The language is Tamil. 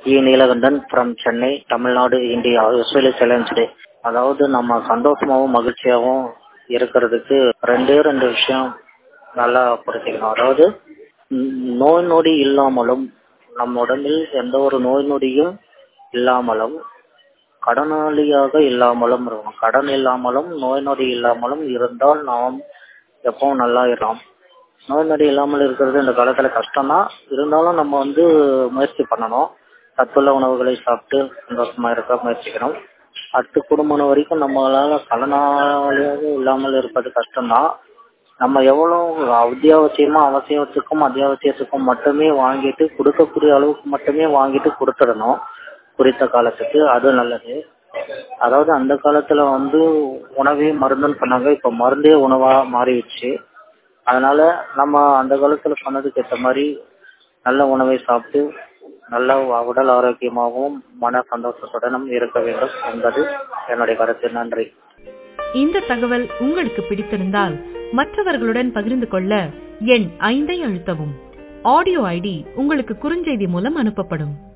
E Neelakandan from Chennai Tamil Nadu India usually challenge அதாவது நம்ம சந்தோஷமாவும் மகிழ்ச்சியாவும் இருக்கிறதுக்கு ரெண்டே ரெண்டு விஷயம் நல்லா புரிஞ்சுக்கணும் அதாவது ம், நோய் நொடி இல்லாமலும் நம் உடம்பில் எந்த ஒரு நோய் நொடியும் இல்லாமலும் கடனாளியாக இல்லாமலும் இருக்கணும் கடன் இல்லாமலும் நோய் நொடி இல்லாமலும் இருந்தால் நாம் எப்பவும் நல்லா இருக்கலாம் நோய் நொடி இல்லாமல் இருக்கிறது இந்த காலத்துல கஷ்டம் தான் இருந்தாலும் நம்ம வந்து முயற்சி பண்ணணும் சத்துள்ள உணவுகளை சாப்பிட்டு சந்தோஷமா இருக்க முயற்சிக்கணும் அடுத்து குடும்பம் வரைக்கும் நம்மளால கடனாளியாக இல்லாமல் இருப்பது கஷ்டம்தான் நம்ம எவ்வளவு அத்தியாவசியமா அவசியத்துக்கும் அத்தியாவசியத்துக்கும் மட்டுமே வாங்கிட்டு கொடுக்கக்கூடிய அளவுக்கு மட்டுமே வாங்கிட்டு கொடுத்துடணும் குறித்த காலத்துக்கு அது நல்லது அதாவது அந்த காலத்துல வந்து உணவே மருந்துன்னு சொன்னாங்க இப்ப மருந்தே உணவா மாறிடுச்சு அதனால நம்ம அந்த காலத்துல சொன்னதுக்கு ஏற்ற மாதிரி நல்ல உணவை சாப்பிட்டு நல்ல உடல் ஆரோக்கியமாகவும் மன சந்தோஷத்துடனும் இருக்க வேண்டும் என்பது என்னுடைய கருத்து நன்றி இந்த தகவல் உங்களுக்கு பிடித்திருந்தால் மற்றவர்களுடன் பகிர்ந்து கொள்ள எண் ஐந்தை அழுத்தவும் ஆடியோ ஐடி உங்களுக்கு குறுஞ்செய்தி மூலம் அனுப்பப்படும்